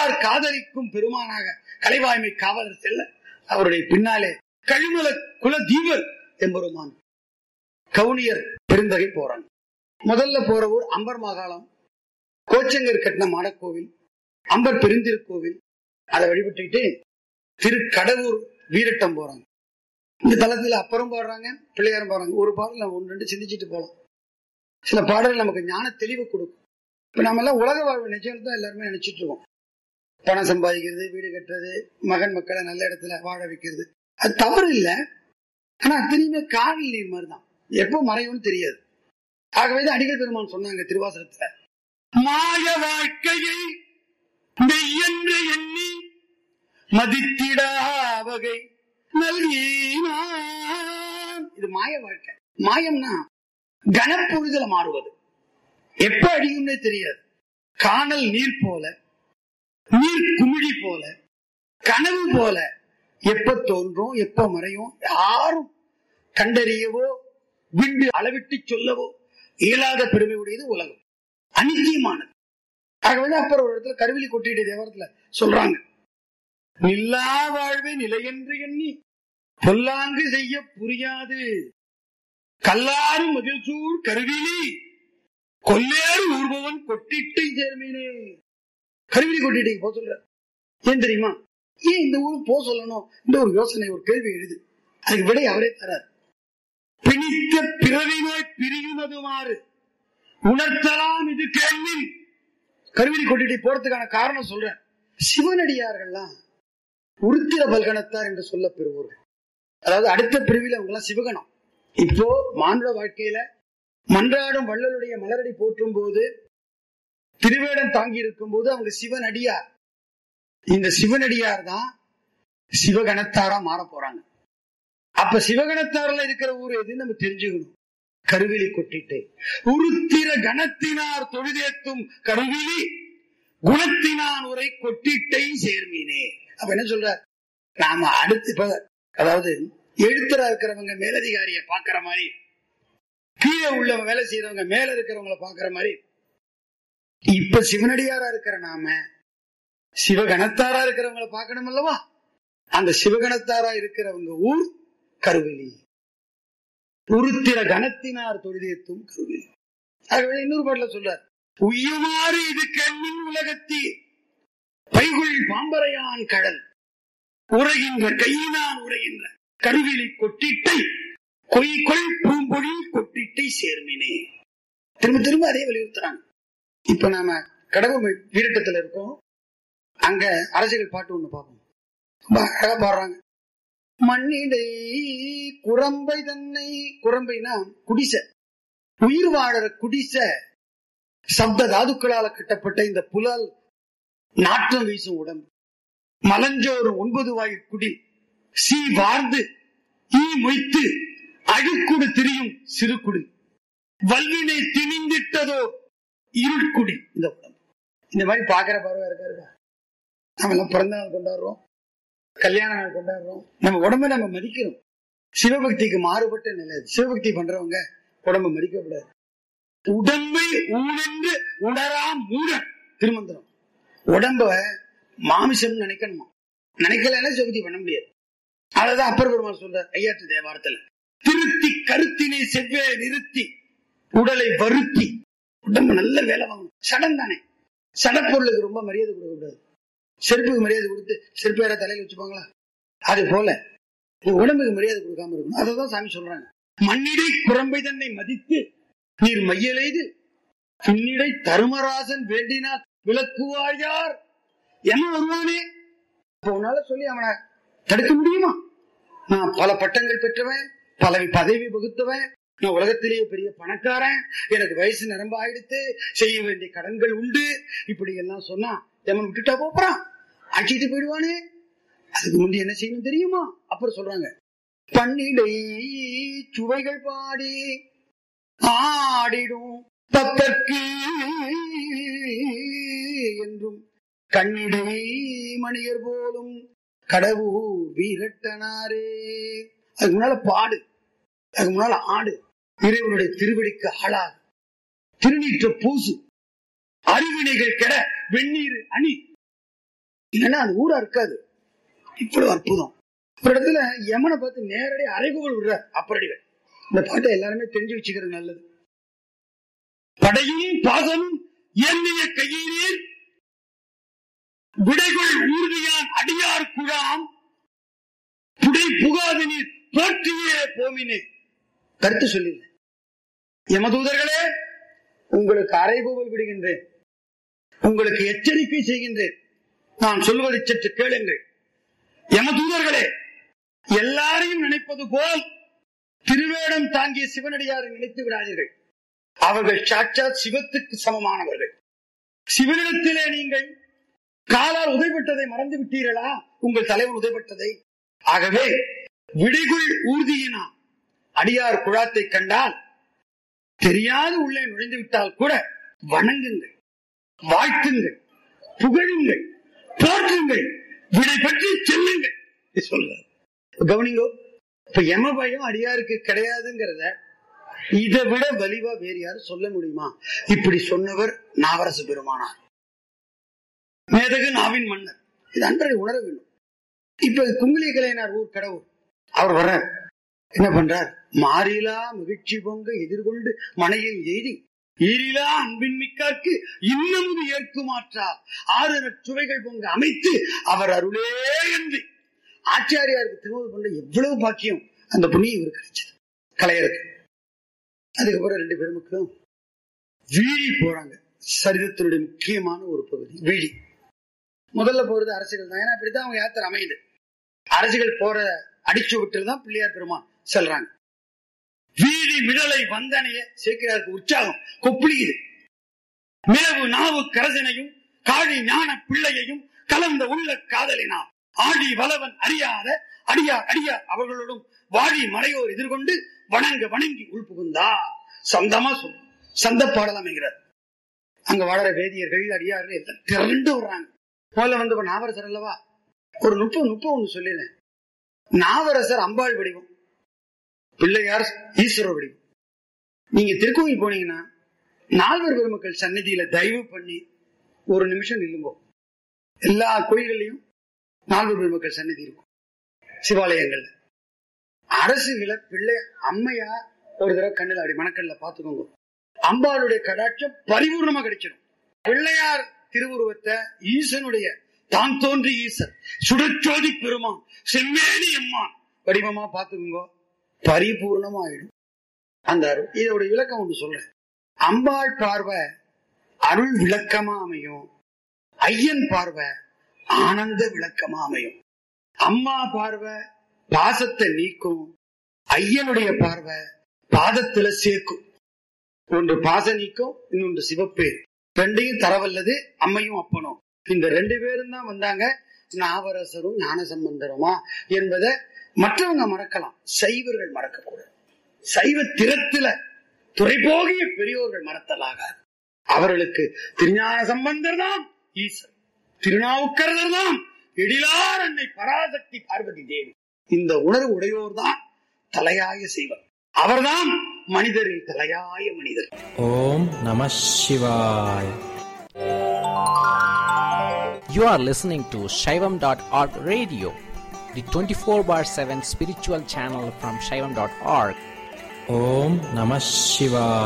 அடியார் காதலிக்கும் பெருமானாக கலைவாய்மை காவலர் செல்ல அவருடைய பின்னாலே கழுமல குல தீபர் எம்பெருமான் கவுனியர் பெருந்தகை போறாங்க முதல்ல போற ஊர் அம்பர் மாகாளம் கோச்சங்கர் கட்டின மாடக்கோவில் அம்பர் பெருந்திருக்கோவில் அதை வழிபட்டுக்கிட்டு திருக்கடவுர் வீரட்டம் போறாங்க இந்த தளத்துல அப்புறம் பாடுறாங்க பிள்ளையாரும் பாடுறாங்க ஒரு பாடல் நம்ம ஒன்று ரெண்டு சிந்திச்சுட்டு போகலாம் சில பாடல்கள் நமக்கு ஞான தெளிவு கொடுக்கும் இப்ப நம்ம எல்லாம் உலக வாழ்வு நிச்சயம் தான் எல்லாருமே நினைச்சிட்டு இருக்கோம் பணம் சம்பாதிக்கிறது வீடு கட்டுறது மகன் மக்களை நல்ல இடத்துல வாழ வைக்கிறது அது தவறு இல்லை ஆனா அத்தனையுமே காவில் நீர் மாதிரி தான் எப்போ மறையும்னு தெரியாது ஆகவேதான் அடிகள் பெருமான் சொன்னாங்க திருவாசகத்துல மாய வாழ்க்கையை மெய்யென்று எண்ணி மதித்திடா வகை நல்கினான் இது மாய வாழ்க்கை மாயம்னா கனப்பொழுதுல மாறுவது எப்ப அடியும்னே தெரியாது காணல் நீர் போல நீர் குமிழி போல கனவு போல எப்ப தோன்றும் எப்ப மறையும் யாரும் கண்டறியவோ விண்டு அளவிட்டு சொல்லவோ இயலாத பெருமை உடையது உலகம் அனித்தியமானது ஆகவே அப்புறம் ஒரு இடத்துல கருவிலி கொட்டிட்டு தேவரத்துல சொல்றாங்க நில்லா வாழ்வை நிலையென்று எண்ணி பொல்லாங்கு செய்ய புரியாது கல்லாறு மதில் சூழ் கருவிலி கொல்லேறு ஊர்பவன் கொட்டிட்டு சேர்மீனே கருவிலி கொட்டிட்டு போக சொல்ற ஏன் தெரியுமா ஏன் இந்த ஊருக்கு போக சொல்லணும் இந்த ஒரு யோசனை ஒரு கேள்வி எழுது அதுக்கு விடை அவரே தரார் பிணித்த பிறவி நோய் பிரியுமதுமாறு உணர்த்தலாம் இது கேள்வி கருவிலி கொட்டிட்டு போறதுக்கான காரணம் சொல்றேன் சிவனடியார்கள்லாம் உருத்திர பல்கணத்தார் என்று சொல்ல பெறுவோர்கள் அதாவது அடுத்த பிரிவில் அவங்க எல்லாம் சிவகணம் இப்போ மானுட வாழ்க்கையில மன்றாடும் வள்ளலுடைய மலரடி போற்றும் போது திருவேடம் தாங்கி இருக்கும் போது அவங்க சிவனடியார் இந்த சிவனடியார் தான் சிவகணத்தாரா மாற போறாங்க அப்ப சிவகணத்தாரில் இருக்கிற ஊர் எதுன்னு நம்ம தெரிஞ்சுக்கணும் கருவிலி கொட்டிட்டு உருத்திர கணத்தினார் தொழுதேத்தும் கருவிலி குணத்தினான் உரை கொட்டிட்டை சேர்மீனே அப்ப என்ன சொல்ற நாம அடுத்து இப்ப அதாவது எழுத்தரா இருக்கிறவங்க மேலதிகாரிய பாக்குற மாதிரி கீழே உள்ளவங்க வேலை செய்யறவங்க மேல இருக்கிறவங்கள பாக்குற மாதிரி இப்ப சிவனடியாரா இருக்கிற நாம சிவகணத்தாரா இருக்கிறவங்கள பார்க்கணும் அல்லவா அந்த சிவகணத்தாரா இருக்கிறவங்க ஊர் கருவிலி உருத்திர கணத்தினார் தொழுதேத்தும் கருவிலி ஆகவே இன்னொரு பாட்டுல சொல்றார் உய்யுமாறு இது கண்ணின் உலகத்தி பைகுள் பாம்பரையான் கடல் உரைகின்ற கையினான் உரைகின்ற கருவிலி கொட்டிட்டை கொய்கொள் பூம்பொழி கொட்டிட்டை சேர்மினே திரும்ப திரும்ப அதே வலியுறுத்துறாங்க இப்ப நாம கடவுள் வீரட்டத்துல இருக்கோம் அங்க அரசியல் பாட்டு ஒண்ணு பார்ப்போம் ரொம்ப அழகா பாடுறாங்க மண்ணிடை குரம்பை தன்னை குரம்பைனா குடிசை உயிர் வாழற குடிசை சப்த தாதுக்களால கட்டப்பட்ட இந்த புலால் நாற்றம் வீசும் உடம்பு மலஞ்சோறு ஒன்பது வாய் குடி சீ வார்ந்து ஈ மொய்த்து அழுக்குடு திரியும் சிறு குடி வல்வினை திணிந்திட்டதோ இருட்குடி இந்த உடம்பு இந்த மாதிரி பாக்குற பறவை இருக்கா இருக்கா நம்ம எல்லாம் பிறந்த நாள் கொண்டாடுறோம் கல்யாண நாள் கொண்டாடுறோம் நம்ம உடம்ப நம்ம மதிக்கிறோம் சிவபக்திக்கு மாறுபட்ட நிலை அது. சிவபக்தி பண்றவங்க உடம்ப மதிக்கக்கூடாது உடம்பை ஊனென்று உணரா மூடன் திருமந்திரம் உடம்ப மாமிசம் நினைக்கணுமா நினைக்கலன்னா சிவபக்தி பண்ண முடியாது அதான் அப்பர் பெருமாள் சொல்றார் ஐயாற்று தேவாரத்துல திருத்தி கருத்தினை செவ்வே நிறுத்தி உடலை வருத்தி உடம்பு நல்ல வேலை வாங்கணும் சடம் தானே சடப்பொருளுக்கு ரொம்ப மரியாதை கொடுக்க கூடாது செருப்புக்கு மரியாதை கொடுத்து செருப்பு வேற தலையில வச்சுப்பாங்களா அது போல இந்த உடம்புக்கு மரியாதை கொடுக்காம இருக்கணும் அததான் சாமி சொல்றாங்க மண்ணிடை குரம்பை தன்னை மதித்து நீர் மையலைது பின்னிடை தருமராசன் வேண்டினார் விளக்குவாயார் என்ன வருவானே அப்ப உன்னால சொல்லி அவனை தடுக்க முடியுமா நான் பல பட்டங்கள் பெற்றவன் பல பதவி வகுத்தவன் நான் உலகத்திலேயே பெரிய பணக்காரன் எனக்கு வயசு நிரம்ப ஆயிடுத்து செய்ய வேண்டிய கடன்கள் உண்டு இப்படி எல்லாம் சொன்னா எவன் விட்டுட்டா போறான் அடிச்சிட்டு போயிடுவானே அதுக்கு முந்தி என்ன செய்யணும் தெரியுமா அப்புறம் சொல்றாங்க பன்னிடை சுவைகள் பாடி ஆடிடும் பத்தற்கு என்றும் கண்ணிடை மணியர் போலும் கடவுள் வீரட்டனாரே அதுக்கு முன்னால பாடு அதுக்கு முன்னால ஆடு இறைவனுடைய திருவடிக்கு ஆளாது திருநீற்ற பூசு அறிவினைகள் கெட வெந்நீர் அணி இல்லைன்னா அந்த ஊரா இருக்காது இவ்வளவு அற்புதம் ஒரு இடத்துல யமனை பார்த்து நேரடி அரைகோவல் விடுற அப்பரடிகள் இந்த பாட்டை எல்லாருமே தெரிஞ்சு வச்சுக்கிறது நல்லது படையும் பாசமும் எண்ணிய கையினீர் விடைகள் ஊர்தியான் அடியார் குழாம் புடை புகாது நீர் போற்றியே போமினே கருத்து சொல்லில யமதூதர்களே உங்களுக்கு அரைகோவல் விடுகின்றேன் உங்களுக்கு எச்சரிக்கை செய்கின்றேன் நான் சொல்வதை சற்று கேளுங்கள் யமதூதர்களே எல்லாரையும் நினைப்பது போல் திருவேடம் தாங்கிய சிவனடியாரை நினைத்து விடாதீர்கள் அவர்கள் சாட்சாத் சிவத்துக்கு சமமானவர்கள் சிவனிடத்திலே நீங்கள் காலால் உதைப்பட்டதை மறந்து விட்டீர்களா உங்கள் தலைவர் உதைப்பட்டதை ஆகவே விடைகுள் ஊர்தியினா அடியார் குழாத்தை கண்டால் தெரியாது உள்ளே நுழைந்து விட்டால் கூட வணங்குங்கள் வாழ்த்துங்கள் புகழுங்கள் போற்றுங்கள் விடை பற்றி செல்லுங்கள் இது சொல்றாரு கவனிங்கோ இப்ப யம பயம் அடியாருக்கு கிடையாதுங்கிறத இதை விட வலிவா வேறு யாரும் சொல்ல முடியுமா இப்படி சொன்னவர் நாவரசு பெருமானார் மேதகு நாவின் மன்னர் இது அன்றை உணர வேண்டும் இப்ப குங்கிலி கலைஞர் ஊர் கடவுள் அவர் வர்றார் என்ன பண்றார் மாறிலா மகிழ்ச்சி பொங்க எதிர்கொண்டு மனையில் எய்தி ஈரிலா அன்பின் மிக்கார்க்கு இன்னமும் ஏற்குமாற்றார் ஆறு சுவைகள் பொங்க அமைத்து அவர் அருளே என்று ஆச்சாரியாருக்கு திருமணம் பண்ண எவ்வளவு பாக்கியம் அந்த புண்ணியம் இவர் கிடைச்சது கலையருக்கு அதுக்கப்புறம் ரெண்டு பெருமக்களும் வீழி போறாங்க சரிதத்தினுடைய முக்கியமான ஒரு பகுதி வீழி முதல்ல போறது அரசுகள் தான் ஏன்னா இப்படித்தான் அவங்க யாத்திரை அமையுது அரசுகள் போற அடிச்சு விட்டுல தான் பிள்ளையார் பெருமான் செல்றாங்க வீதி மிடலை வந்தனைய சேர்க்கிறாருக்கு உற்சாகம் கொப்புளியுது மிளவு நாவு கரசனையும் காழி ஞான பிள்ளையையும் கலந்த உள்ள காதலினார் ஆடி வளவன் அறியாத அடியார் அடியார் அவர்களோடும் வாழி மலையோர் எதிர்கொண்டு வணங்க வணங்கி உள்புகுந்தா சொந்தமா சொல் சந்த பாடல் அமைகிறார் அங்க வளர வேதியர்கள் அடியார்கள் எல்லாம் திரண்டு வர்றாங்க முதல்ல வந்து நாவரசர் அல்லவா ஒரு நுட்பம் நுட்பம் ஒண்ணு சொல்லிடுறேன் நாவரசர் அம்பாள் வடிவம் பிள்ளையார் ஈஸ்வரர் வடிவம் நீங்க திருக்கோயில் போனீங்கன்னா நால்வர் பெருமக்கள் சன்னதியில தயவு பண்ணி ஒரு நிமிஷம் நில்லுங்கோ எல்லா கோயில்கள்லயும் நால்வர் பெருமக்கள் சன்னதி இருக்கும் சிவாலயங்கள்ல அரசுகளை பிள்ளை அம்மையா ஒரு தடவை கண்ணில் அப்படி மணக்கல்ல பாத்துக்கோங்க அம்பாளுடைய கடாட்சம் பரிபூர்ணமா கிடைச்சிடும் பிள்ளையார் திருவுருவத்தை ஈசனுடைய தான் தோன்றி ஈசன் சுடச்சோதி பெருமான் செம்மேனி அம்மான் வடிவமா பாத்துக்கோங்க பரிபூர்ணமாயிடும் அந்த அருள் இதோட விளக்கம் ஒன்று சொல்றேன் அம்பாள் பார்வை அருள் விளக்கமா அமையும் ஐயன் பார்வை ஆனந்த விளக்கமா அமையும் அம்மா பார்வை பாசத்தை நீக்கும் ஐயனுடைய பார்வை பாதத்துல சேர்க்கும் ஒன்று பாச நீக்கும் இன்னொன்று சிவப்பேர் ரெண்டையும் தரவல்லது அம்மையும் அப்பனும் இந்த ரெண்டு பேரும் தான் வந்தாங்க நாவரசரும் ஞான சம்பந்தருமா என்பதை மற்றவங்க மறக்கலாம் சைவர்கள் மறக்கக்கூடாது சைவ திறத்துல துறைபோகிய பெரியோர்கள் மறத்தலாகாது அவர்களுக்கு திருஞான சம்பந்தர் தான் ஈசன் திருநாவுக்கரசர் தான் எழிலார் அன்னை பராசக்தி பார்வதி தேவி இந்த உணர்வு உடையோர் தான் தலையாய செய்வர் அவர்தான் மனிதரில் தலையாய மனிதர் ஓம் நம சிவாய் You are listening to Shaivam.org radio, the 24 bar 7 spiritual channel from Shaivam.org. Om Namah Shivaya.